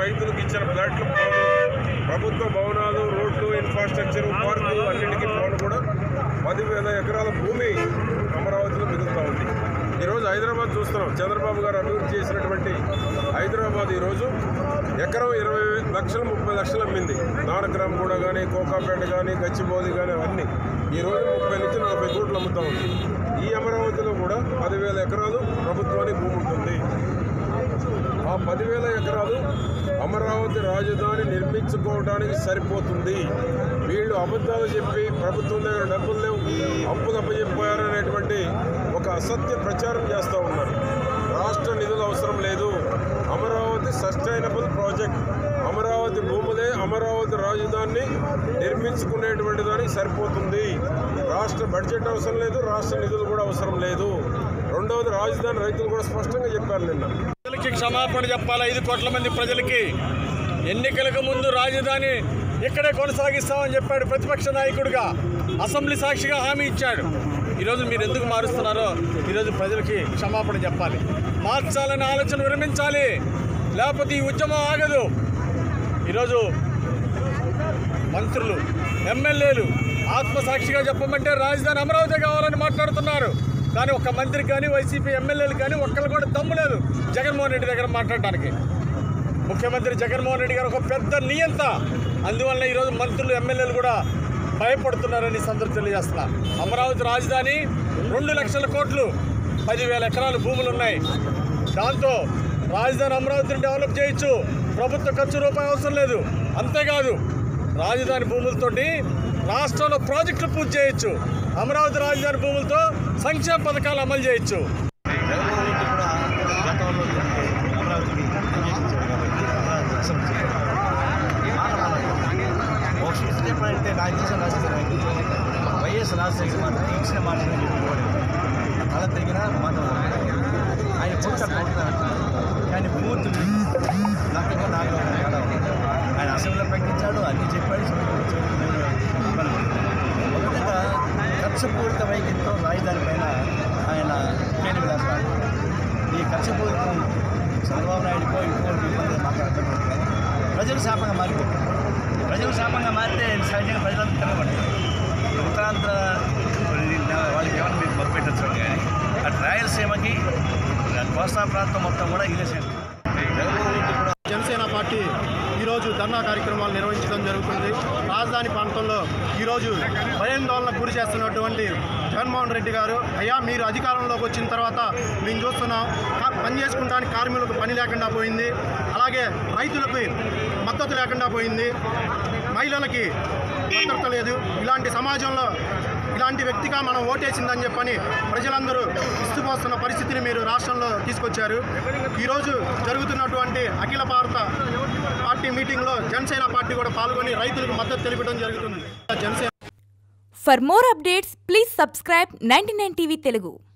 రైతులకు ఇచ్చిన ప్లాట్లు పోను ప్రభుత్వ భవనాలు రోడ్లు ఇన్ఫ్రాస్ట్రక్చర్ పార్కులు అన్నింటికీ పోను కూడా పదివేల ఎకరాల భూమి అమరావతిలో మిగులుతూ ఉంది ఈరోజు హైదరాబాద్ చూస్తున్నాం చంద్రబాబు గారు అభివృద్ధి చేసినటువంటి హైదరాబాద్ ఈరోజు ఎకరం ఇరవై లక్షలు ముప్పై లక్షలు అమ్మింది నానక్రామ్ కూడా కానీ కోకాపేట కానీ గచ్చిబౌలి కానీ అవన్నీ ఈ రోజు ముప్పై నుంచి నలభై కోట్లు అమ్ముతా ఉంది ఈ అమరావతిలో కూడా పదివేల ఎకరాలు ప్రభుత్వానికి భూమి ఉంటుంది ఆ పదివేల ఎకరాలు అమరావతి రాజధాని నిర్మించుకోవడానికి సరిపోతుంది వీళ్ళు అబద్ధాలు చెప్పి ప్రభుత్వం దగ్గర డబ్బులు లేవు అప్పు తప్పచెప్పారనేటువంటి ఒక అసత్య ప్రచారం చేస్తూ ఉన్నారు రాష్ట్ర నిధులు అవసరం లేదు అమరావతి సస్టైనబుల్ ప్రాజెక్ట్ అమరావతి భూములే అమరావతి రాజధానిని నిర్మించుకునేటువంటి దానికి సరిపోతుంది రాష్ట్ర బడ్జెట్ అవసరం లేదు రాష్ట్ర నిధులు కూడా అవసరం లేదు రెండవది రాజధాని రైతులు కూడా స్పష్టంగా చెప్పారు నిన్న ప్రజలకి క్షమాపణ చెప్పాలి ఐదు కోట్ల మంది ప్రజలకి ఎన్నికలకు ముందు రాజధాని ఇక్కడే కొనసాగిస్తామని చెప్పాడు ప్రతిపక్ష నాయకుడిగా అసెంబ్లీ సాక్షిగా హామీ ఇచ్చాడు ఈరోజు మీరు ఎందుకు మారుస్తున్నారో ఈరోజు ప్రజలకి క్షమాపణ చెప్పాలి మార్చాలనే ఆలోచన విరమించాలి లేకపోతే ఈ ఉద్యమం ఆగదు ఈరోజు మంత్రులు ఎమ్మెల్యేలు ఆత్మసాక్షిగా చెప్పమంటే రాజధాని అమరావతి కావాలని మాట్లాడుతున్నారు కానీ ఒక్క మంత్రి కానీ వైసీపీ ఎమ్మెల్యేలు కానీ ఒక్కరు కూడా దమ్ము లేదు జగన్మోహన్ రెడ్డి దగ్గర మాట్లాడడానికి ముఖ్యమంత్రి జగన్మోహన్ రెడ్డి గారు ఒక పెద్ద నియంత అందువల్ల ఈరోజు మంత్రులు ఎమ్మెల్యేలు కూడా భయపడుతున్నారని ఈ సందర్భం తెలియజేస్తున్నా అమరావతి రాజధాని రెండు లక్షల కోట్లు పదివేల ఎకరాల భూములు ఉన్నాయి దాంతో రాజధాని అమరావతిని డెవలప్ చేయొచ్చు ప్రభుత్వ ఖర్చు రూపాయి అవసరం లేదు అంతేకాదు రాజధాని భూములతోటి రాష్ట్రంలో ప్రాజెక్టులు పూర్తి చేయొచ్చు అమరావతి రాజధాని భూములతో సంక్షేమ పథకాలు అమలు చేయొచ్చు జగన్మోహన్ రెడ్డి కూడా గతంలో అమరావతికి అంగీకరించారు కాబట్టి అమరావతి అసలు చెప్పారు ఈ మాట మాట్లాడారు ఒక సూచన చెప్పాలంటే నాకు తెలిసిన రాజశేఖర నాయకులు వైఎస్ రాజశేఖర మాత్రం ఇచ్చిన మాట అలా తిరిగిన మాట ఆయన కొడుకు కానీ పూర్తి నక్కగా నాకు తేడా ఉంది. ఆయన అసెంబ్లీలో ప్రకటించాడు అన్నీ చెప్పాడు ఇబ్బంది మొదటగా ఖర్చుపూరిత వైఖరితో రాజధాని పైన ఆయన కేంద్ర వేస్తాడు ఈ ఖర్చుపూరితం చంద్రబాబు నాయుడుకో ఇంకో ఇబ్బంది మాకు అర్థం కాదు కానీ ప్రజలు శాపంగా మారిపోతుంది ప్రజలు శాపంగా మారితే సహజంగా ప్రజలంతా తిరగబడతారు ఉత్తరాంధ్ర వాళ్ళకి ఏమైనా మీరు మొదలు పెట్టచ్చు కానీ అటు రాయలసీమకి కోస్తా ప్రాంతం మొత్తం కూడా ఇదే సేమ్ జగన్మోహన్ రెడ్డి కూడా జనసేన పార్టీ ఈరోజు ధర్నా కార్యక్రమాలు నిర్వహించడం జరుగుతుంది రాజధాని ప్రాంతంలో ఈరోజు భయాందోళనకు గురి చేస్తున్నటువంటి జగన్మోహన్ రెడ్డి గారు అయ్యా మీరు అధికారంలోకి వచ్చిన తర్వాత మేము చూస్తున్నాం కా- పని చేసుకుంటానికి కార్మికులకు పని లేకుండా పోయింది అలాగే రైతులకు మద్దతు లేకుండా పోయింది మహిళలకి భద్రత లేదు ఇలాంటి సమాజంలో ఇలాంటి వ్యక్తిగా మనం ఓటేసిందని చెప్పని ప్రజలందరూ ఇస్తుపోస్తున్న పరిస్థితిని మీరు రాష్ట్రంలో తీసుకొచ్చారు ఈరోజు జరుగుతున్నటువంటి అఖిల భారత పార్టీ మీటింగ్లో జనసేన పార్టీ కూడా పాల్గొని రైతులకు మద్దతు తెలిపడం జరుగుతుంది Janasena For more updates, please subscribe 99 TV Telugu.